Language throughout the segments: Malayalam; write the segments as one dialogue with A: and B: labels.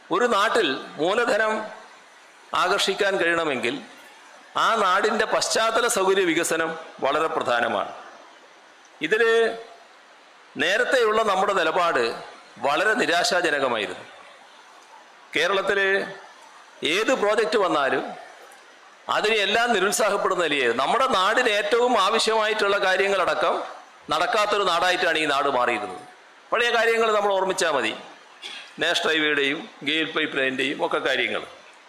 A: ഒരു നാട്ടിൽ മൂലധനം ആകർഷിക്കാൻ കഴിയണമെങ്കിൽ ആ നാടിൻ്റെ പശ്ചാത്തല സൗകര്യ വികസനം വളരെ പ്രധാനമാണ് ഇതിൽ നേരത്തെയുള്ള നമ്മുടെ നിലപാട് വളരെ നിരാശാജനകമായിരുന്നു കേരളത്തിൽ ഏത് പ്രോജക്റ്റ് വന്നാലും അതിനെല്ലാം നിരുത്സാഹപ്പെടുന്ന നിലയെ നമ്മുടെ നാടിന് ഏറ്റവും ആവശ്യമായിട്ടുള്ള കാര്യങ്ങളടക്കം നടക്കാത്തൊരു നാടായിട്ടാണ് ഈ നാട് മാറിയിരുന്നത് പഴയ കാര്യങ്ങൾ നമ്മൾ ഓർമ്മിച്ചാൽ മതി നാഷണൽ ഹൈവേയുടെയും ഗെയിൽ പൈപ്പ് ലൈനിൻ്റെയും ഒക്കെ കാര്യങ്ങൾ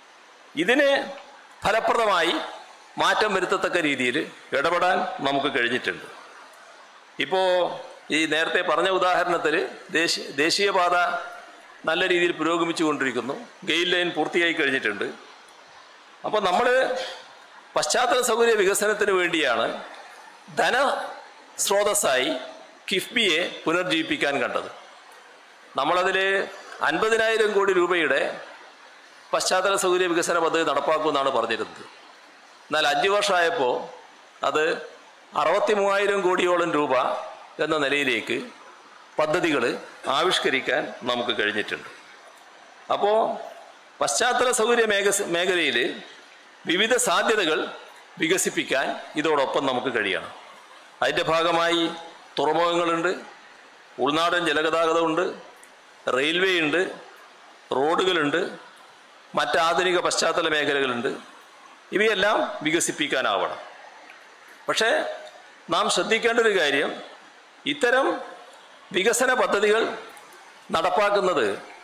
A: ഇതിന് ഫലപ്രദമായി മാറ്റം വരുത്തത്തക്ക രീതിയിൽ ഇടപെടാൻ നമുക്ക് കഴിഞ്ഞിട്ടുണ്ട് ഇപ്പോൾ ഈ നേരത്തെ പറഞ്ഞ ഉദാഹരണത്തിൽ ദേശീയ ദേശീയപാത നല്ല രീതിയിൽ പുരോഗമിച്ചു കൊണ്ടിരിക്കുന്നു ഗെയിൽ ലൈൻ പൂർത്തിയായി കഴിഞ്ഞിട്ടുണ്ട് അപ്പോൾ നമ്മൾ പശ്ചാത്തല സൗകര്യ വികസനത്തിന് വേണ്ടിയാണ് ധന സ്രോതസ്സായി കിഫ്ബിയെ പുനർജീവിപ്പിക്കാൻ കണ്ടത് നമ്മളതിൽ അൻപതിനായിരം കോടി രൂപയുടെ പശ്ചാത്തല സൗകര്യ വികസന പദ്ധതി നടപ്പാക്കുമെന്നാണ് പറഞ്ഞിരുന്നത് എന്നാൽ അഞ്ച് വർഷമായപ്പോൾ അത് അറുപത്തി മൂവായിരം കോടിയോളം രൂപ എന്ന നിലയിലേക്ക് പദ്ധതികൾ ആവിഷ്കരിക്കാൻ നമുക്ക് കഴിഞ്ഞിട്ടുണ്ട് അപ്പോൾ പശ്ചാത്തല സൗകര്യ മേഖ മേഖലയിൽ വിവിധ സാധ്യതകൾ വികസിപ്പിക്കാൻ ഇതോടൊപ്പം നമുക്ക് കഴിയണം അതിൻ്റെ ഭാഗമായി തുറമുഖങ്ങളുണ്ട് ഉൾനാടൻ ജലഗതാഗതമുണ്ട് റെയിൽവേ ഉണ്ട് റോഡുകളുണ്ട് മറ്റ് ആധുനിക പശ്ചാത്തല മേഖലകളുണ്ട് ഇവയെല്ലാം വികസിപ്പിക്കാനാവണം പക്ഷേ നാം ശ്രദ്ധിക്കേണ്ട ഒരു കാര്യം ഇത്തരം വികസന പദ്ധതികൾ നടപ്പാക്കുന്നത്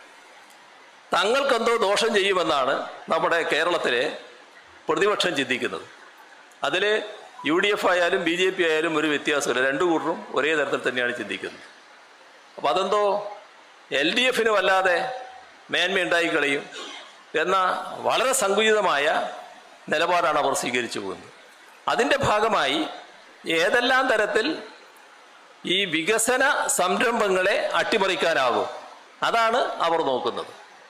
A: തങ്ങൾക്കെന്തോ ദോഷം ചെയ്യുമെന്നാണ് നമ്മുടെ കേരളത്തിലെ പ്രതിപക്ഷം ചിന്തിക്കുന്നത് അതിൽ യു ഡി എഫ് ആയാലും ബി ജെ പി ആയാലും ഒരു വ്യത്യാസമില്ല രണ്ടു കൂട്ടരും ഒരേ തരത്തിൽ തന്നെയാണ് ചിന്തിക്കുന്നത് അപ്പം അതെന്തോ എൽ ഡി എഫിന് വല്ലാതെ മേന്മയുണ്ടായി കളയും എന്ന വളരെ സങ്കുചിതമായ നിലപാടാണ് അവർ സ്വീകരിച്ചു പോകുന്നത് അതിൻ്റെ ഭാഗമായി ഏതെല്ലാം തരത്തിൽ ഈ വികസന സംരംഭങ്ങളെ അട്ടിമറിക്കാനാകും അതാണ് അവർ നോക്കുന്നത്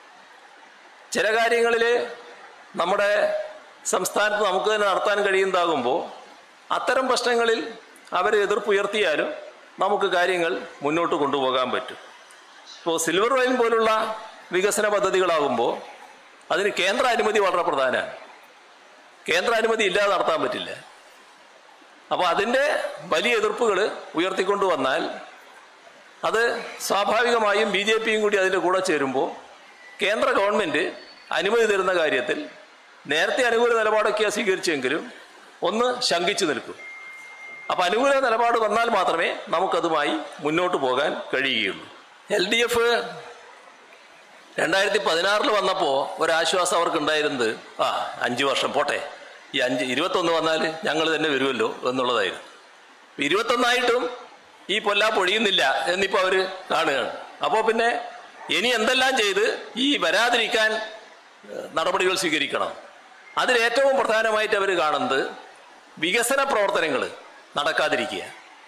A: ചില കാര്യങ്ങളിൽ നമ്മുടെ സംസ്ഥാനത്ത് നമുക്ക് തന്നെ നടത്താൻ കഴിയുന്നതാകുമ്പോൾ അത്തരം പ്രശ്നങ്ങളിൽ അവർ എതിർപ്പുയർത്തിയാലും നമുക്ക് കാര്യങ്ങൾ മുന്നോട്ട് കൊണ്ടുപോകാൻ പറ്റും ഇപ്പോൾ സിൽവർ ലൈൻ പോലുള്ള വികസന പദ്ധതികളാകുമ്പോൾ അതിന് കേന്ദ്ര അനുമതി വളരെ പ്രധാനമാണ് കേന്ദ്ര അനുമതി ഇല്ലാതെ നടത്താൻ പറ്റില്ല അപ്പോൾ അതിൻ്റെ വലിയ എതിർപ്പുകൾ ഉയർത്തിക്കൊണ്ടു വന്നാൽ അത് സ്വാഭാവികമായും ബി ജെ പിയും കൂടി അതിൻ്റെ കൂടെ ചേരുമ്പോൾ കേന്ദ്ര ഗവൺമെൻറ് അനുമതി തരുന്ന കാര്യത്തിൽ നേരത്തെ അനുകൂല നിലപാടൊക്കെയാണ് സ്വീകരിച്ചെങ്കിലും ഒന്ന് ശങ്കിച്ചു നിൽക്കും അപ്പം അനുകൂല നിലപാട് വന്നാൽ മാത്രമേ നമുക്കതുമായി മുന്നോട്ട് പോകാൻ കഴിയുകയുള്ളൂ എൽ ഡി എഫ് രണ്ടായിരത്തി പതിനാറിൽ വന്നപ്പോൾ ഒരാശ്വാസം അവർക്ക് ഉണ്ടായിരുന്നത് ആ അഞ്ച് വർഷം പോട്ടെ ഈ അഞ്ച് ഇരുപത്തൊന്ന് വന്നാൽ ഞങ്ങൾ തന്നെ വരുമല്ലോ എന്നുള്ളതായിരുന്നു ഇരുപത്തൊന്നായിട്ടും ഈ പൊല്ലാ പൊഴിയുന്നില്ല എന്നിപ്പോൾ അവർ കാണുകയാണ് അപ്പോൾ പിന്നെ ഇനി എന്തെല്ലാം ചെയ്ത് ഈ വരാതിരിക്കാൻ ഏഹ്, നടപടികൾ സ്വീകരിക്കണം അതിൽ ഏറ്റവും പ്രധാനമായിട്ട് അവർ കാണുന്നത് വികസന പ്രവർത്തനങ്ങൾ നടക്കാതിരിക്കുക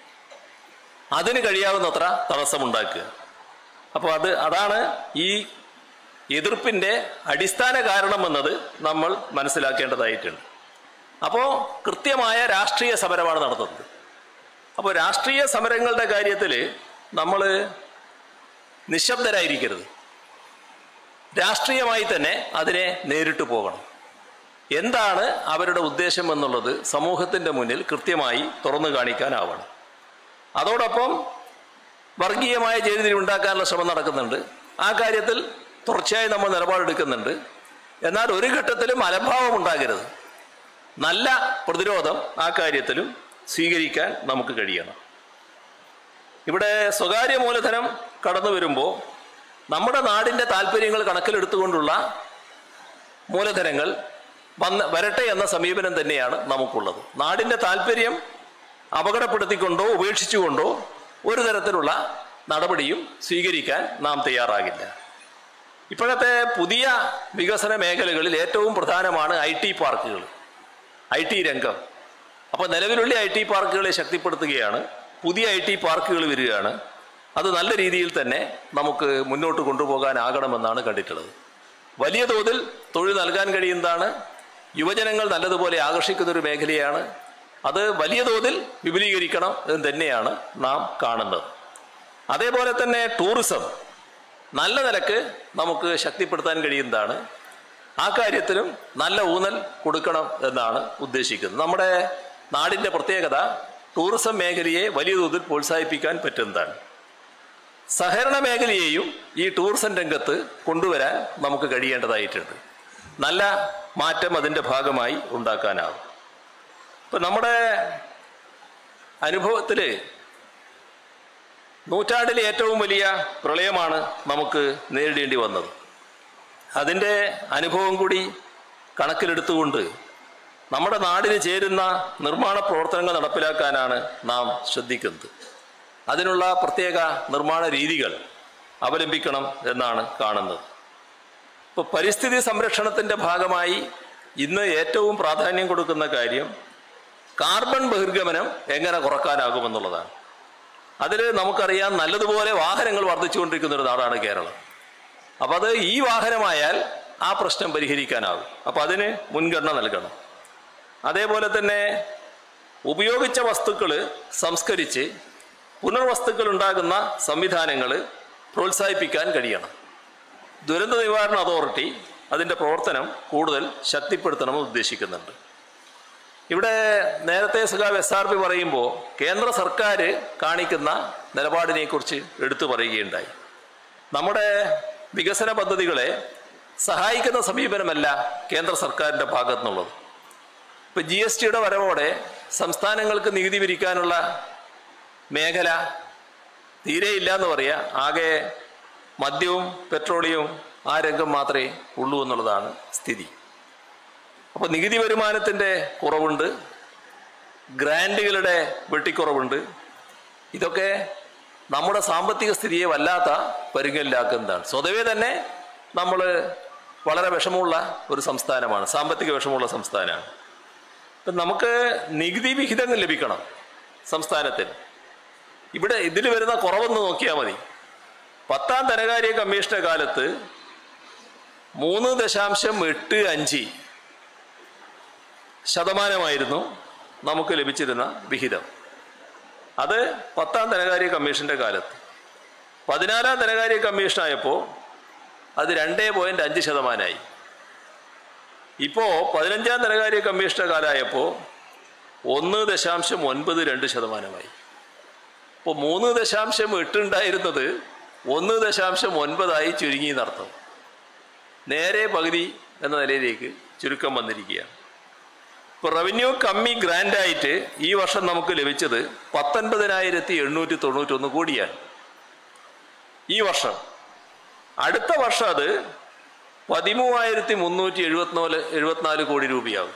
A: അതിന് കഴിയാവുന്നത്ര തടസ്സമുണ്ടാക്കുക അപ്പോൾ അത് അതാണ് ഈ എതിർപ്പിൻ്റെ അടിസ്ഥാന കാരണമെന്നത് നമ്മൾ മനസ്സിലാക്കേണ്ടതായിട്ടുണ്ട് അപ്പോൾ കൃത്യമായ രാഷ്ട്രീയ സമരമാണ് നടത്തുന്നത് അപ്പോൾ രാഷ്ട്രീയ സമരങ്ങളുടെ കാര്യത്തിൽ നമ്മൾ നിശബ്ദരായിരിക്കരുത് രാഷ്ട്രീയമായി തന്നെ അതിനെ നേരിട്ട് പോകണം എന്താണ് അവരുടെ ഉദ്ദേശം എന്നുള്ളത് സമൂഹത്തിൻ്റെ മുന്നിൽ കൃത്യമായി തുറന്നു കാണിക്കാനാവണം അതോടൊപ്പം വർഗീയമായ ചെയ്തി ഉണ്ടാക്കാനുള്ള ശ്രമം നടക്കുന്നുണ്ട് ആ കാര്യത്തിൽ തുടർച്ചയായി നമ്മൾ നിലപാടെടുക്കുന്നുണ്ട് എന്നാൽ ഒരു ഘട്ടത്തിലും അലംഭാവം ഉണ്ടാകരുത് നല്ല പ്രതിരോധം ആ കാര്യത്തിലും സ്വീകരിക്കാൻ നമുക്ക് കഴിയണം ഇവിടെ സ്വകാര്യ മൂലധനം കടന്നു വരുമ്പോൾ നമ്മുടെ നാടിൻ്റെ താല്പര്യങ്ങൾ കണക്കിലെടുത്തുകൊണ്ടുള്ള മൂലധനങ്ങൾ വന്ന് വരട്ടെ എന്ന സമീപനം തന്നെയാണ് നമുക്കുള്ളത് നാടിൻ്റെ താല്പര്യം അപകടപ്പെടുത്തിക്കൊണ്ടോ ഉപേക്ഷിച്ചുകൊണ്ടോ ഒരു തരത്തിലുള്ള നടപടിയും സ്വീകരിക്കാൻ നാം തയ്യാറാകില്ല ഇപ്പോഴത്തെ പുതിയ വികസന മേഖലകളിൽ ഏറ്റവും പ്രധാനമാണ് ഐ ടി പാർക്കുകൾ ഐ ടി രംഗം അപ്പോൾ നിലവിലുള്ള ഐ ടി പാർക്കുകളെ ശക്തിപ്പെടുത്തുകയാണ് പുതിയ ഐ ടി പാർക്കുകൾ വരികയാണ് അത് നല്ല രീതിയിൽ തന്നെ നമുക്ക് മുന്നോട്ട് കൊണ്ടുപോകാനാകണമെന്നാണ് കണ്ടിട്ടുള്ളത് വലിയ തോതിൽ തൊഴിൽ നൽകാൻ കഴിയുന്നതാണ് യുവജനങ്ങൾ നല്ലതുപോലെ ആകർഷിക്കുന്ന ഒരു മേഖലയാണ് അത് വലിയ തോതിൽ വിപുലീകരിക്കണം എന്ന് തന്നെയാണ് നാം കാണുന്നത് അതേപോലെ തന്നെ ടൂറിസം നല്ല നിലക്ക് നമുക്ക് ശക്തിപ്പെടുത്താൻ കഴിയുന്നതാണ് ആ കാര്യത്തിലും നല്ല ഊന്നൽ കൊടുക്കണം എന്നാണ് ഉദ്ദേശിക്കുന്നത് നമ്മുടെ നാടിൻ്റെ പ്രത്യേകത ടൂറിസം മേഖലയെ വലിയ തോതിൽ പ്രോത്സാഹിപ്പിക്കാൻ പറ്റുന്നതാണ് സഹകരണ മേഖലയെയും ഈ ടൂറിസം രംഗത്ത് കൊണ്ടുവരാൻ നമുക്ക് കഴിയേണ്ടതായിട്ടുണ്ട് നല്ല മാറ്റം അതിൻ്റെ ഭാഗമായി ഉണ്ടാക്കാനാവും ഇപ്പം നമ്മുടെ അനുഭവത്തിൽ നൂറ്റാണ്ടിലെ ഏറ്റവും വലിയ പ്രളയമാണ് നമുക്ക് നേരിടേണ്ടി വന്നത് അതിൻ്റെ അനുഭവം കൂടി കണക്കിലെടുത്തുകൊണ്ട് നമ്മുടെ നാടിന് ചേരുന്ന നിർമ്മാണ പ്രവർത്തനങ്ങൾ നടപ്പിലാക്കാനാണ് നാം ശ്രദ്ധിക്കുന്നത് അതിനുള്ള പ്രത്യേക നിർമ്മാണ രീതികൾ അവലംബിക്കണം എന്നാണ് കാണുന്നത് ഇപ്പോൾ പരിസ്ഥിതി സംരക്ഷണത്തിൻ്റെ ഭാഗമായി ഇന്ന് ഏറ്റവും പ്രാധാന്യം കൊടുക്കുന്ന കാര്യം കാർബൺ ബഹിർഗമനം എങ്ങനെ കുറക്കാനാകുമെന്നുള്ളതാണ് അതിൽ നമുക്കറിയാം നല്ലതുപോലെ വാഹനങ്ങൾ വർദ്ധിച്ചുകൊണ്ടിരിക്കുന്ന ഒരു നാടാണ് കേരളം അപ്പം അത് ഈ വാഹനമായാൽ ആ പ്രശ്നം പരിഹരിക്കാനാകും അപ്പം അതിന് മുൻഗണന നൽകണം അതേപോലെ തന്നെ ഉപയോഗിച്ച വസ്തുക്കൾ സംസ്കരിച്ച് പുനർവസ്തുക്കൾ ഉണ്ടാകുന്ന സംവിധാനങ്ങൾ പ്രോത്സാഹിപ്പിക്കാൻ കഴിയണം ദുരന്ത നിവാരണ അതോറിറ്റി അതിൻ്റെ പ്രവർത്തനം കൂടുതൽ ശക്തിപ്പെടുത്തണമെന്ന് ഉദ്ദേശിക്കുന്നുണ്ട് ഇവിടെ നേരത്തെ സഖാവ് എസ് ആർ പി പറയുമ്പോൾ കേന്ദ്ര സർക്കാർ കാണിക്കുന്ന നിലപാടിനെക്കുറിച്ച് എടുത്തു പറയുകയുണ്ടായി നമ്മുടെ വികസന പദ്ധതികളെ സഹായിക്കുന്ന സമീപനമല്ല കേന്ദ്ര സർക്കാരിൻ്റെ ഭാഗത്തു നിന്നുള്ളത് ഇപ്പം ജി എസ് ടിയുടെ വരവോടെ സംസ്ഥാനങ്ങൾക്ക് നികുതി പിരിക്കാനുള്ള മേഖല തീരെ ഇല്ല എന്ന് പറയാം ആകെ മദ്യവും പെട്രോളിയവും ആ രംഗം മാത്രമേ ഉള്ളൂ എന്നുള്ളതാണ് സ്ഥിതി അപ്പോൾ നികുതി വരുമാനത്തിൻ്റെ കുറവുണ്ട് ഗ്രാൻഡുകളുടെ വെട്ടിക്കുറവുണ്ട് ഇതൊക്കെ നമ്മുടെ സാമ്പത്തിക സ്ഥിതിയെ വല്ലാത്ത പരുങ്ങലിലാക്കുന്നതാണ് സ്വതവേ തന്നെ നമ്മൾ വളരെ വിഷമമുള്ള ഒരു സംസ്ഥാനമാണ് സാമ്പത്തിക വിഷമമുള്ള സംസ്ഥാനമാണ് ഇപ്പം നമുക്ക് നികുതി വിഹിതങ്ങൾ ലഭിക്കണം സംസ്ഥാനത്തിന് ഇവിടെ ഇതിൽ വരുന്ന കുറവൊന്ന് നോക്കിയാൽ മതി പത്താം ധനകാര്യ കമ്മീഷന്റെ കാലത്ത് മൂന്ന് ദശാംശം എട്ട് അഞ്ച് ശതമാനമായിരുന്നു നമുക്ക് ലഭിച്ചിരുന്ന വിഹിതം അത് പത്താം ധനകാര്യ കമ്മീഷന്റെ കാലത്ത് പതിനാലാം ധനകാര്യ കമ്മീഷനായപ്പോൾ അത് രണ്ടേ പോയിന്റ് അഞ്ച് ശതമാനമായി ഇപ്പോൾ പതിനഞ്ചാം ധനകാര്യ കമ്മീഷന്റെ കാലമായപ്പോൾ ഒന്ന് ദശാംശം ഒൻപത് രണ്ട് ശതമാനമായി ഇപ്പോൾ മൂന്ന് ദശാംശം എട്ട് ഉണ്ടായിരുന്നത് ഒന്ന് ദശാംശം ഒൻപതായി ചുരുങ്ങി എന്നർത്ഥം നേരെ പകുതി എന്ന നിലയിലേക്ക് ചുരുക്കം വന്നിരിക്കുകയാണ് ഇപ്പോൾ റവന്യൂ കമ്മി ഗ്രാൻഡായിട്ട് ഈ വർഷം നമുക്ക് ലഭിച്ചത് പത്തൊൻപതിനായിരത്തി എണ്ണൂറ്റി തൊണ്ണൂറ്റൊന്ന് കോടിയാണ് ഈ വർഷം അടുത്ത വർഷം അത് പതിമൂവായിരത്തി മുന്നൂറ്റി എഴുപത്തിനാല് എഴുപത്തിനാല് കോടി രൂപയാകും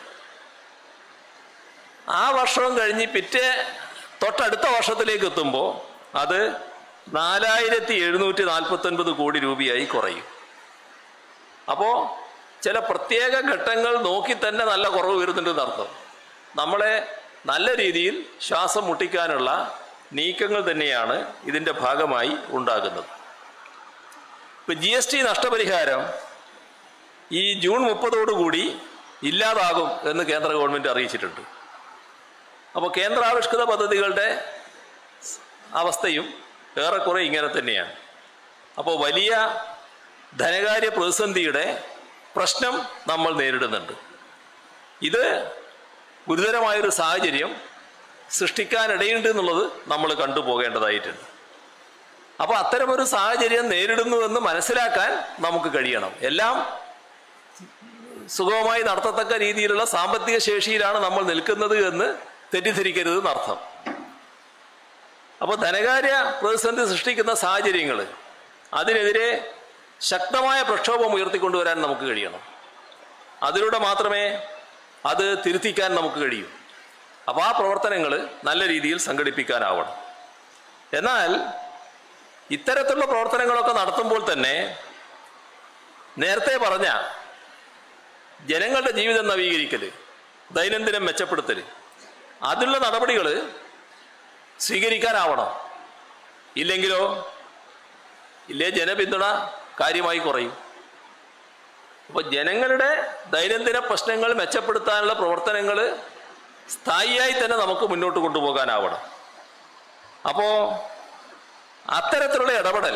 A: ആ വർഷവും കഴിഞ്ഞ് പിറ്റേ തൊട്ടടുത്ത വർഷത്തിലേക്ക് എത്തുമ്പോൾ അത് നാലായിരത്തി എഴുന്നൂറ്റി നാൽപ്പത്തൊൻപത് കോടി രൂപയായി കുറയും അപ്പോൾ ചില പ്രത്യേക ഘട്ടങ്ങൾ നോക്കി തന്നെ നല്ല കുറവ് വരുന്നുണ്ടെന്ന് അർത്ഥം നമ്മളെ നല്ല രീതിയിൽ ശ്വാസം മുട്ടിക്കാനുള്ള നീക്കങ്ങൾ തന്നെയാണ് ഇതിൻ്റെ ഭാഗമായി ഉണ്ടാകുന്നത് ഇപ്പം ജി എസ് ടി നഷ്ടപരിഹാരം ഈ ജൂൺ മുപ്പതോടുകൂടി ഇല്ലാതാകും എന്ന് കേന്ദ്ര ഗവൺമെൻറ് അറിയിച്ചിട്ടുണ്ട് അപ്പോൾ കേന്ദ്രാവിഷ്കൃത പദ്ധതികളുടെ അവസ്ഥയും ഏറെക്കുറെ ഇങ്ങനെ തന്നെയാണ് അപ്പോൾ വലിയ ധനകാര്യ പ്രതിസന്ധിയുടെ പ്രശ്നം നമ്മൾ നേരിടുന്നുണ്ട് ഇത് ഗുരുതരമായൊരു സാഹചര്യം സൃഷ്ടിക്കാനിടയുണ്ട് എന്നുള്ളത് നമ്മൾ കണ്ടുപോകേണ്ടതായിട്ടുണ്ട് അപ്പോൾ അത്തരമൊരു സാഹചര്യം നേരിടുന്നുവെന്ന് മനസ്സിലാക്കാൻ നമുക്ക് കഴിയണം എല്ലാം സുഗമമായി നടത്തത്തക്ക രീതിയിലുള്ള സാമ്പത്തിക ശേഷിയിലാണ് നമ്മൾ നിൽക്കുന്നത് എന്ന് തെറ്റിദ്ധരിക്കരുത് എന്നർത്ഥം അപ്പോൾ ധനകാര്യ പ്രതിസന്ധി സൃഷ്ടിക്കുന്ന സാഹചര്യങ്ങൾ അതിനെതിരെ ശക്തമായ പ്രക്ഷോഭം ഉയർത്തിക്കൊണ്ടുവരാൻ നമുക്ക് കഴിയണം അതിലൂടെ മാത്രമേ അത് തിരുത്തിക്കാൻ നമുക്ക് കഴിയൂ അപ്പോൾ ആ പ്രവർത്തനങ്ങൾ നല്ല രീതിയിൽ സംഘടിപ്പിക്കാനാവണം എന്നാൽ ഇത്തരത്തിലുള്ള പ്രവർത്തനങ്ങളൊക്കെ നടത്തുമ്പോൾ തന്നെ നേരത്തെ പറഞ്ഞ ജനങ്ങളുടെ ജീവിതം നവീകരിക്കൽ ദൈനംദിനം മെച്ചപ്പെടുത്തൽ അതിലുള്ള നടപടികൾ സ്വീകരിക്കാനാവണം ഇല്ലെങ്കിലോ ഇല്ലേ ജനപിന്തുണ കാര്യമായി കുറയും അപ്പോൾ ജനങ്ങളുടെ ദൈനംദിന പ്രശ്നങ്ങൾ മെച്ചപ്പെടുത്താനുള്ള പ്രവർത്തനങ്ങൾ സ്ഥായിയായി തന്നെ നമുക്ക് മുന്നോട്ട് കൊണ്ടുപോകാനാവണം അപ്പോൾ അത്തരത്തിലുള്ള ഇടപെടൽ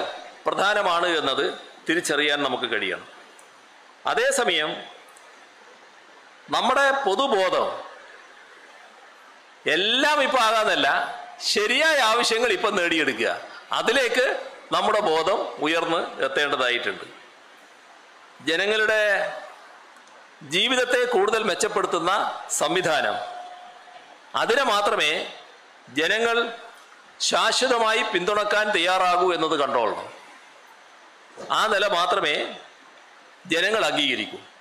A: പ്രധാനമാണ് എന്നത് തിരിച്ചറിയാൻ നമുക്ക് കഴിയണം അതേസമയം നമ്മുടെ പൊതുബോധം എല്ലാം ഇപ്പം ആകാന്നല്ല ശരിയായ ആവശ്യങ്ങൾ ഇപ്പം നേടിയെടുക്കുക അതിലേക്ക് നമ്മുടെ ബോധം ഉയർന്ന് എത്തേണ്ടതായിട്ടുണ്ട് ജനങ്ങളുടെ ജീവിതത്തെ കൂടുതൽ മെച്ചപ്പെടുത്തുന്ന സംവിധാനം അതിനെ മാത്രമേ ജനങ്ങൾ ശാശ്വതമായി പിന്തുണക്കാൻ തയ്യാറാകൂ എന്നത് കണ്ടോളണം ആ നില മാത്രമേ ജനങ്ങൾ അംഗീകരിക്കൂ